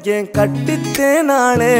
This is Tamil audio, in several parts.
என் கட்டித்தேனாளே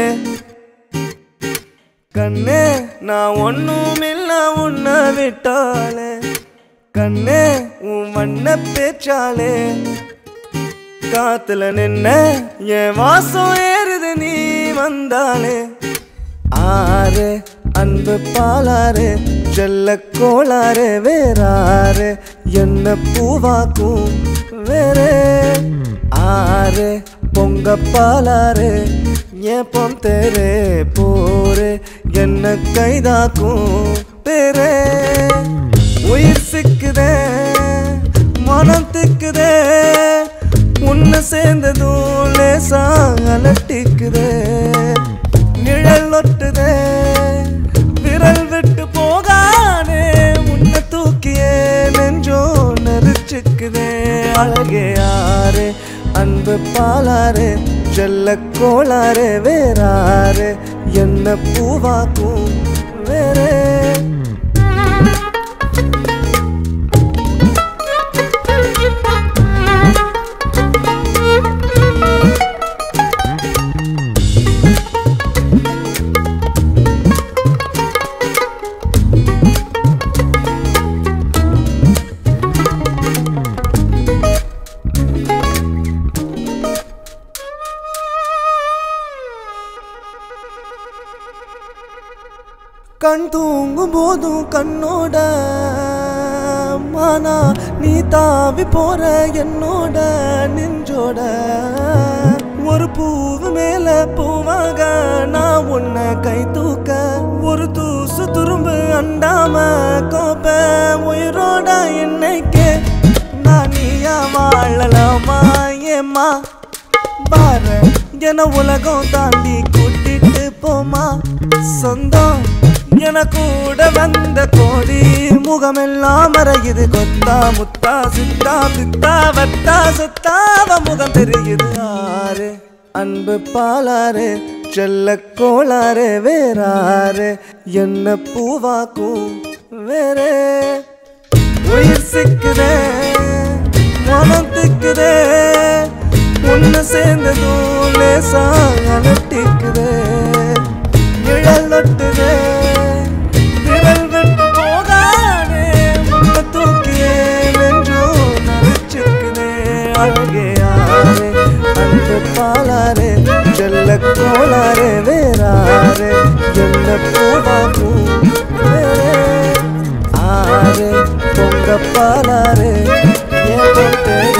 கண்ணே நான் ஒன்னும் இல்ல உன்னை விட்டாளே கண்ணே உன் வண்ண பேச்சாலே காத்துல நின்ன என் வாசம் ஏறுது நீ வந்தாலே ஆறு அன்பு பாலாறு செல்ல கோளாறு வேறாறு என்ன பூவாக்கும் வேறே ஆறு பொங்க பாலாறு ஏன் பொம் தேரே போரே என்ன கைதாக்கும் பேரே உயிர் சிக்குதே மனம் திக்குதே உன்னை சேர்ந்ததும் லேசா அலட்டிக்குதே நிழல் ஒட்டுதே விரல் விட்டு போகானே உன்னை தூக்கியே நெஞ்சோ நெரிச்சுக்குதே அழகே யாரு அன்பு பாலாறு செல்ல கோளாறு வேறாறு என்ன பூவாக்கும் வேறே கண் தூங்கும் போதும் கண்ணோட மானா நீ தாவி போற என்னோட நெஞ்சோட ஒரு பூவு மேல பூவாக நான் உன்னை கை தூக்க ஒரு தூசு துரும்பு அண்டாம கோப்ப உயிரோட என்னைக்கு நான் நீயா வாழலாமா ஏம்மா பாரு என உலகம் தாண்டி கூட்டிட்டு போமா சொந்தம் என கூட வந்த கோடி முகமெல்லாம் மறையுது கொத்தா முத்தா சித்தா பித்தா வத்தா சுத்தாவ முகம் தெரியுது ஆறு அன்பு பாலாறு செல்ல கோளாறு வேறாறு என்ன பூவாக்கும் வேறே உயிர் சிக்குதே மனம் திக்குதே ஒன்னு சேர்ந்ததும் லேசா அலட்டிக்குதே நிழல் ஒட்டுதே விரல் விட்டு போகாதே உன்னை தூக்கியே நெஞ்சோ நரைச்சுக்குதே அழகே ஆறு அன்பு பாலாறு செல்ல கோளாறு வேறாறு என்ன பூவாக்கும் வேறே ஆறு பொங்க பாலாறு ஏன் பொட்டே